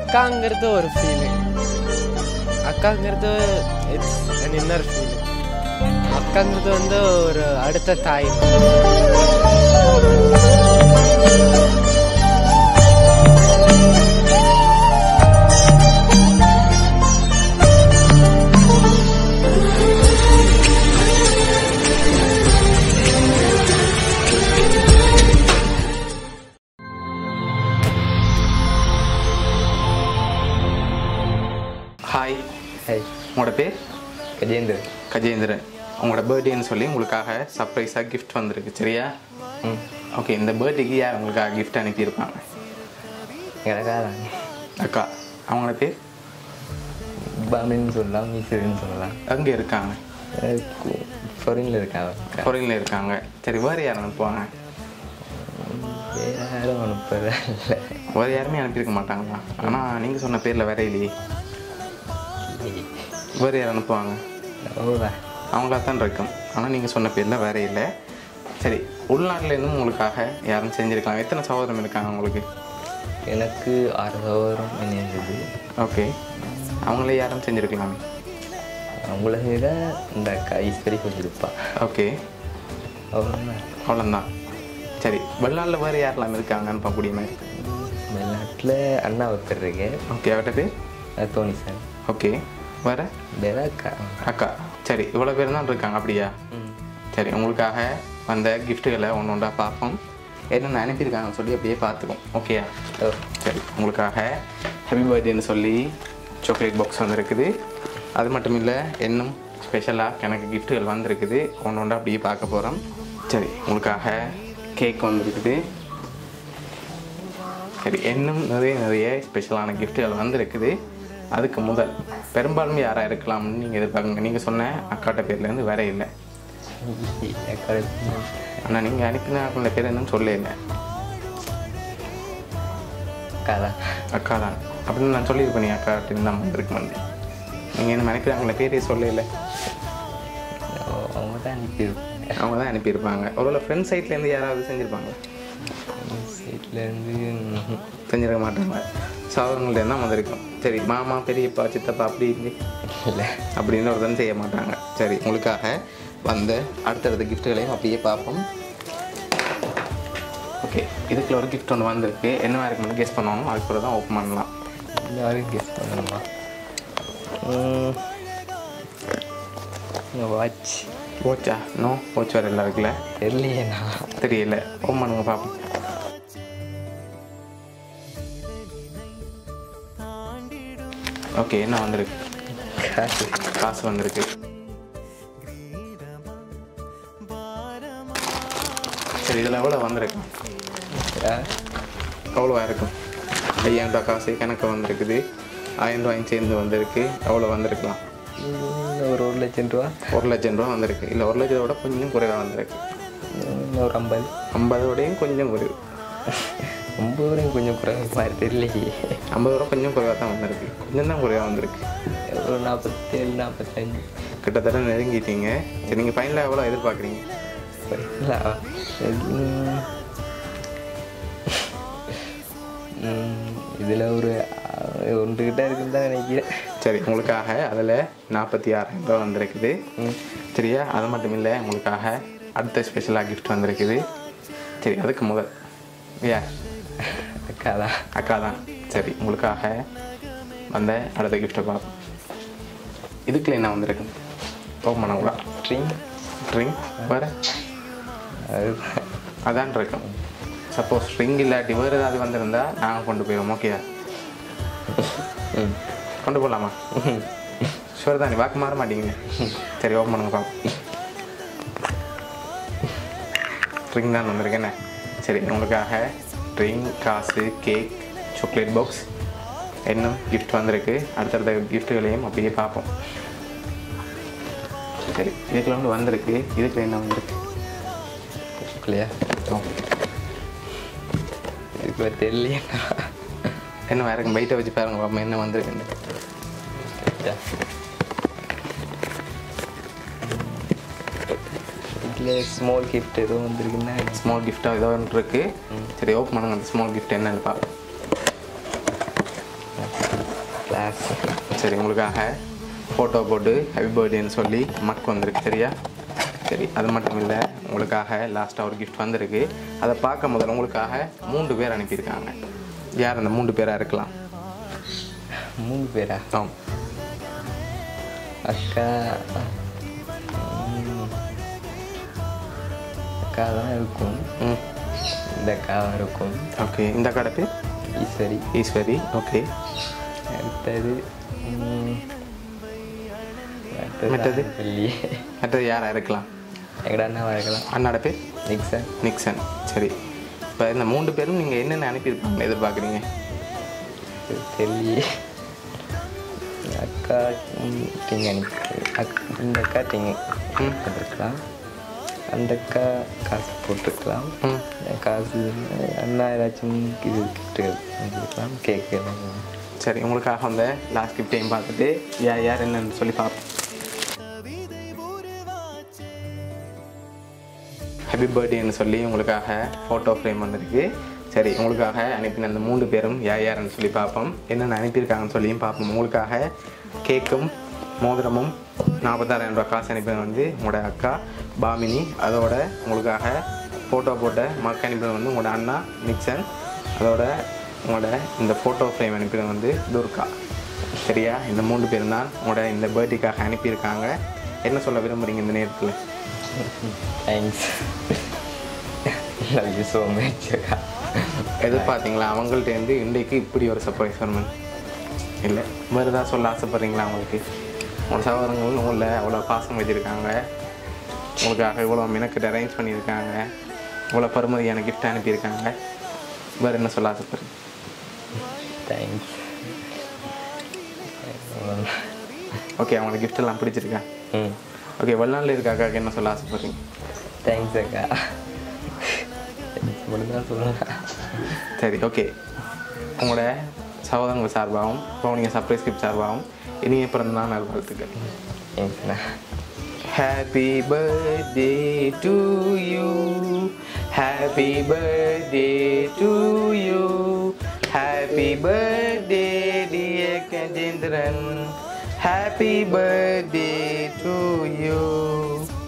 அக்காங்கிறது ஒரு ஃபீலிங் அக்காங்கிறது it's an inner feeling அக்காங்கிறது வந்து ஒரு அடுத்த தாய் ஹாய் ஹாய் உங்களோட பேர் கஜேந்தர் கஜேந்திரன் உங்களோட பர்த்டேன்னு சொல்லி உங்களுக்காக சர்ப்ரைஸாக gift வந்திருக்கு சரியா ம் ஓகே இந்த பர்த்டேக்கு யார் உங்களுக்காக gift அனுப்பியிருப்பாங்க எனக்காக அக்கா அவங்களோட பேர் பாமின்னு சொல்லலாம் மீசருன்னு சொல்லலாம் அங்கே இருக்காங்க ஃபாரினில் இருக்காங்க ஃபாரினில் இருக்காங்க சரி வேறு யார் அனுப்புவாங்க வேறு யாரும் அனுப்புறதா இல்லை வேறு யாருமே அனுப்பியிருக்க மாட்டாங்களா ஆனால் நீங்கள் சொன்ன பேரில் வேற இல்லையே வேறு யார் அனுப்புவாங்க அவ்வளோதான் அவங்களா தான் இருக்கும் ஆனால் நீங்கள் சொன்ன பேரில் வேற இல்லை சரி உள்நாட்டிலேருந்தும் உங்களுக்காக யாரும் செஞ்சுருக்கலாம் எத்தனை சகோதரம் இருக்காங்க உங்களுக்கு எனக்கு ஆறு சகோதரம் இணைந்தது ஓகே அவங்களே யாரும் செஞ்சுருக்கலாமே அவங்கள விட இந்த அக்கா ஈஸ்வரி கொஞ்சிருப்பா ஓகே அவ்வளோதான் அவ்வளோதான் சரி வெளிநாட்டில் வேறு யாரெல்லாம் இருக்காங்க அனுப்பக்கூடிய மாதிரி வெளிநாட்டில் அண்ணா ஒருத்தர் இருக்கு ஓகே அவர்கிட்ட பேர் அது தோனி சார் ஓகே வேறு வேற அக்கா அக்கா சரி இவ்வளோ பேர் தான் இருக்காங்க அப்படியா ம் சரி உங்களுக்காக வந்த கிஃப்ட்டுகளை ஒன்று ஒன்றா பார்ப்போம் என்னென்ன அனுப்பியிருக்காங்கன்னு சொல்லி அப்படியே பார்த்துக்கோம் ஓகேயா ஓ சரி உங்களுக்காக ஹாப்பி பர்த்டேன்னு சொல்லி சாக்லேட் பாக்ஸ் வந்திருக்குது அது மட்டும் இல்லை இன்னும் ஸ்பெஷலாக எனக்கு கிஃப்ட்டுகள் வந்திருக்குது ஒன்று ஒன்றா அப்படியே பார்க்க போகிறோம் சரி உங்களுக்காக கேக் வந்திருக்குது சரி இன்னும் நிறைய நிறைய ஸ்பெஷலான கிஃப்ட்டுகள் வந்திருக்குது அதுக்கு முதல் பெரும்பான்மை யாராக இருக்கலாம்னு நீங்கள் எதிர்பார்க்குங்க நீங்கள் சொன்ன அக்காட்ட பேர்லேருந்து வேற இல்லை அக்கா ஆனால் நீங்கள் அனுப்பின அக்கௌண்ட பேர் என்னன்னு சொல்ல இல்லை அக்கா தான் அக்கா தான் அப்படின்னு நான் சொல்லியிருப்பேன் நீ அக்கா அப்படின்னு தான் வந்திருக்கு வந்து நீங்கள் என்ன நினைக்கிறாங்களே பேரே சொல்ல இல்லை அவங்க தான் அனுப்பியிருப்பாங்க அவங்க தான் அனுப்பியிருப்பாங்க ஒருவேளை ஃப்ரெண்ட் சைட்லேருந்து யாராவது செஞ்சுருப்பாங்க சைட்லேருந்து செஞ்சிருக்க மாட்டாங்க சகோதரங்கள்ட்ட தான் வந்திருக்கும் சரி மாமா பெரியப்பா சித்தப்பா அப்படி இருந்து இல்லை அப்படின்னு ஒருத்தன் செய்ய மாட்டாங்க சரி உங்களுக்காக வந்த அடுத்தடுத்த கிஃப்ட்டுகளையும் அப்படியே பார்ப்போம் ஓகே இதுக்குள்ள ஒரு கிஃப்ட் ஒன்று வந்திருக்கு என்ன இருக்குன்னு கெஸ் பண்ணணும் அதுக்கு தான் ஓப்பன் பண்ணலாம் யாரும் கெஸ் பண்ணணுமா வாட்ச் வாட்சா நோ வாட்ச் வேறு இல்லை இருக்குல்ல தெரியலையேண்ணா தெரியல ஓப்பன் பண்ணுங்க பார்ப்போம் ஓகே என்ன வந்திருக்கு காசு காசு வந்திருக்கு சரி இதில் எவ்வளோ வந்திருக்கு ஆ, எவ்வளோவா இருக்கும் ஐயாயிரம் ரூபா காசு கணக்கு வந்திருக்குது ஆயிரம் ரூபாயும் சேர்ந்து வந்திருக்கு எவ்வளோ வந்திருக்கலாம் இன்னும் ஒரு ஒரு லட்சம் ரூபா ஒரு லட்சம் ரூபா வந்திருக்கு இல்லை ஒரு லட்சத்தை விட கொஞ்சம் குறைவாக வந்திருக்கு இன்னும் ஒரு ஐம்பது ஐம்பதோடையும் கொஞ்சம் குறைவு ஐம்பது வரையும் கொஞ்சம் குறைவு மாதிரி தெரியலையே ஐம்பது ரூபா கொஞ்சம் குறைவாக தான் வந்திருக்கு கொஞ்சம் தான் குறைவாக வந்திருக்கு ஒரு நாற்பத்தேழு நாற்பத்தஞ்சு கிட்டத்தட்ட நெருங்கிட்டீங்க சரி நீங்கள் ஃபைனலாக எவ்வளோ எதிர்பார்க்குறீங்க சரிங்களா இதில் ஒரு ஆ, ஒன்று கிட்ட இருக்குன்னு தான் நினைக்கிறேன் சரி உங்களுக்காக அதில் நாற்பத்தி ஆறாயிரம் ரூபா வந்திருக்குது சரியா அது மட்டும் இல்லை உங்களுக்காக அடுத்த ஸ்பெஷலாக கிஃப்ட் வந்திருக்குது சரி அதுக்கு முதல் ஏ அக்கா தான் அக்கா தான் சரி உங்களுக்காக வந்த அடுத்த கிஃப்ட்டை பார்ப்போம் இதுக்குள்ள என்ன வந்திருக்கு ஓப்பன் பண்ணங்களா ட்ரீம் ட்ரிங் வேறு அதுதான் அதான் இருக்கும் சப்போஸ் ஸ்ட்ரிங் இல்லாட்டி வேறு ஏதாவது வந்திருந்தா நாங்கள் கொண்டு போயிடுவோம் ஓகேயா ம் கொண்டு போகலாமா ஷுவர் தான் நீ வாக்கு மாற மாட்டீங்க சரி ஓப்பன் பண்ணுங்க பாப்போம் ட்ரிங் தான் வந்திருக்கேண்ணே சரி உங்களுக்காக ட்ரிங் காசு கேக் சாக்லேட் பாக்ஸ் இன்னும் gift வந்திருக்கு அடுத்தடுத்த கிஃப்ட்டுகளையும் அப்படியே பார்ப்போம் சரி இதுக்குள்ள ஒன்று வந்திருக்கு இதுக்குள்ள என்ன வந்திருக்கு இல்லையா ஓகே இதுக்குள்ள தெரியலையா என்ன வேற பைட்டை வச்சு பாருங்க பாப்போம் என்ன வந்திருக்குன்னு இதில் ஸ்மால் கிஃப்ட் எதுவும் வந்திருக்குன்னா ஸ்மால் கிஃப்டாக ஏதோ ஒன்று இருக்கு சரி ஓப்பன் பண்ணுங்க அந்த ஸ்மால் கிஃப்ட் என்னன்னு பார்ப்போம் கிளாஸ் சரி உங்களுக்காக ஃபோட்டோ போட்டு ஹாப்பி பர்த்டேன்னு சொல்லி மக் வந்திருக்கு சரியா சரி அது மட்டும் இல்லை உங்களுக்காக லாஸ்ட்டாக ஒரு கிஃப்ட் வந்திருக்கு அதை பார்க்க முதல்ல உங்களுக்காக மூன்று பேர் அனுப்பியிருக்காங்க யார் அந்த மூன்று பேராக இருக்கலாம் மூணு பேரா ஆம் அக்கா ம், அக்கா தான் இருக்கும் ம் இந்த அக்கா இருக்கும் ஓகே இந்த கடை பேர் ஈஸ்வரி ஈஸ்வரி ஓகே அடுத்தது ம், மற்றது? இல்லையே மற்றது யாராக இருக்கலாம் எங்கடா அண்ணாவா இருக்கலாம் அண்ணாட பேர் நிக்சன் நிக்சன் சரி இப்போ இந்த மூன்று பேரும் நீங்கள் என்னென்ன அனுப்பியிருப்பாங்க எதிர்பார்க்குறீங்க தெரியலையே அக்கா ம், டிங் அனுப்பி அக் இந்த அக்கா டிங் போட்டிருக்கலாம் அந்த அக்கா காசு போட்டிருக்கலாம் ம் காசு அண்ணா ஏதாச்சும் இது கிஃப்ட்டு கொடுக்கலாம் கேக்கு எல்லாம் சரி உங்களுக்காக அந்த லாஸ்ட் கிஃப்டையும் பார்த்துட்டு யார் யார் என்னன்னு சொல்லி பார்ப்போம் ஹாப்பி பர்த்டேன்னு சொல்லி உங்களுக்காக ஃபோட்டோ ஃப்ரேம் வந்திருக்கு சரி உங்களுக்காக அனுப்பின அந்த மூன்று பேரும் யார் யாருன்னு சொல்லி பார்ப்போம் என்னென்ன அனுப்பியிருக்காங்கன்னு சொல்லியும் பார்ப்போம் உங்களுக்காக கேக்கும் மோதிரமும் நாற்பத்தாயிரம் ரூபாய் காசு அனுப்பினது வந்து உங்களோட அக்கா பாமினி அதோட உங்களுக்காக ஃபோட்டோ போட்ட மக்க அனுப்பினது வந்து உங்களோட அண்ணா நிக்சன் அதோட உங்களோட இந்த ஃபோட்டோ ஃப்ரேம் அனுப்பினது வந்து துர்கா சரியா இந்த மூணு பேரும் தான் உங்களோட இந்த பர்த்டேக்காக அனுப்பியிருக்காங்க என்ன சொல்ல விரும்புகிறீங்க இந்த நேரத்தில் thanks love you so much அக்கா எதிர்பார்த்தீங்களா அவங்கள்ட்டேருந்து இன்றைக்கு இப்படி ஒரு சர்ப்ரைஸ் வரணும் இல்லை வேறு ஏதாவது சொல்ல ஆசைப்பட்றீங்களா அவங்களுக்கு உங்களோட சகோதரங்கள் உங்களை அவ்வளோ பாசம் வச்சுருக்காங்க உங்களுக்காக இவ்வளோ மெனக்கிட்ட அரேஞ்ச் பண்ணியிருக்காங்க இவ்வளோ பருமதியான கிஃப்ட் அனுப்பியிருக்காங்க வேறு என்ன சொல்ல ஆசைப்படுறீங்க தேங்க்ஸ் ஓகே அவங்களுக்கு gift எல்லாம் பிடிச்சிருக்கா ம் ஓகே வெளிநாட்டில் இருக்க அக்காவுக்கு என்ன சொல்ல ஆசைப்படுறீங்க தேங்க்ஸ் அக்கா தேங்க்ஸ் மட்டும் தான் சொல்லலாம் சரி ஓகே உங்களோட சகோதரங்கள் சார்பாகவும் இப்போ நீங்கள் சர்ப்ரைஸ் கிஃப்ட் சார்பாகவும் இனிய பிறந்த நாள் நல்வாழ்த்துக்கள் தேங்க்ஸ்ண்ணா Happy birthday to you. Happy birthday to you. Happy birthday, dear Kajendran. Happy birthday to you.